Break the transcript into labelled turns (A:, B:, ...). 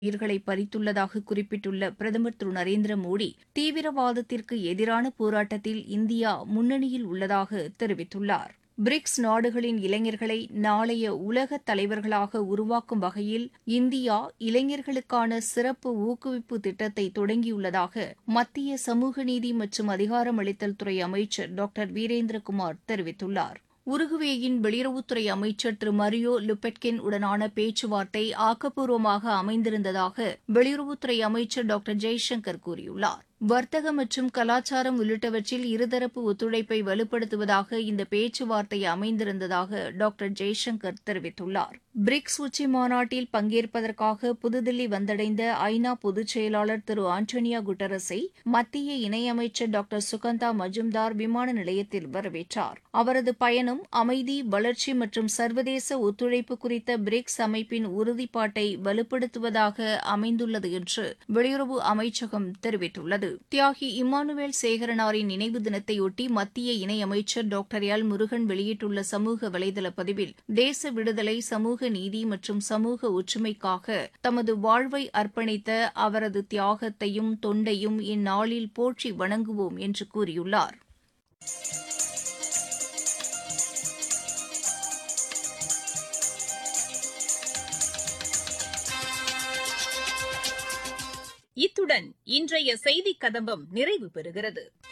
A: உயிர்களை பறித்துள்ளதாக குறிப்பிட்டுள்ள பிரதமர் திரு நரேந்திர மோடி தீவிரவாதத்திற்கு எதிரான போராட்டத்தில் இந்தியா முன்னணியில் உள்ளதாக தெரிவித்துள்ளார் பிரிக்ஸ் நாடுகளின் இளைஞர்களை நாளைய உலக தலைவர்களாக உருவாக்கும் வகையில் இந்தியா இளைஞர்களுக்கான சிறப்பு ஊக்குவிப்பு திட்டத்தை தொடங்கியுள்ளதாக மத்திய சமூக நீதி மற்றும் அதிகாரமளித்தல் துறை அமைச்சர் டாக்டர் வீரேந்திரகுமார் தெரிவித்துள்ளார் உருகுவேயின் வெளியுறவுத்துறை அமைச்சர் திரு மரியோ லுபெட்கின் உடனான பேச்சுவார்த்தை ஆக்கப்பூர்வமாக அமைந்திருந்ததாக வெளியுறவுத்துறை அமைச்சர் டாக்டர் ஜெய்சங்கர் கூறியுள்ளார் வர்த்தக மற்றும் கலாச்சாரம் உள்ளிட்டவற்றில் இருதரப்பு ஒத்துழைப்பை வலுப்படுத்துவதாக இந்த பேச்சுவார்த்தை அமைந்திருந்ததாக டாக்டர் ஜெய்சங்கர் தெரிவித்துள்ளார் பிரிக்ஸ் உச்சி மாநாட்டில் பங்கேற்பதற்காக புதுதில்லி வந்தடைந்த ஐநா பொதுச் செயலாளர் திரு ஆண்டோனியா குட்டரஸை மத்திய இணையமைச்சர் டாக்டர் சுகந்தா மஜும்தார் விமான நிலையத்தில் வரவேற்றார் அவரது பயணம் அமைதி வளர்ச்சி மற்றும் சர்வதேச ஒத்துழைப்பு குறித்த பிரிக்ஸ் அமைப்பின் உறுதிப்பாட்டை வலுப்படுத்துவதாக அமைந்துள்ளது என்று வெளியுறவு அமைச்சகம் தெரிவித்துள்ளது தியாகி இம்மானுவேல் சேகரனாரின் நினைவு தினத்தையொட்டி மத்திய இணையமைச்சர் டாக்டர் எல் முருகன் வெளியிட்டுள்ள சமூக வலைதள பதிவில் தேச விடுதலை சமூக நீதி மற்றும் சமூக ஒற்றுமைக்காக தமது வாழ்வை அர்ப்பணித்த அவரது தியாகத்தையும் தொண்டையும் இந்நாளில் போற்றி வணங்குவோம் என்று கூறியுள்ளார்
B: இத்துடன் இன்றைய செய்திக் கதம்பம் நிறைவு பெறுகிறது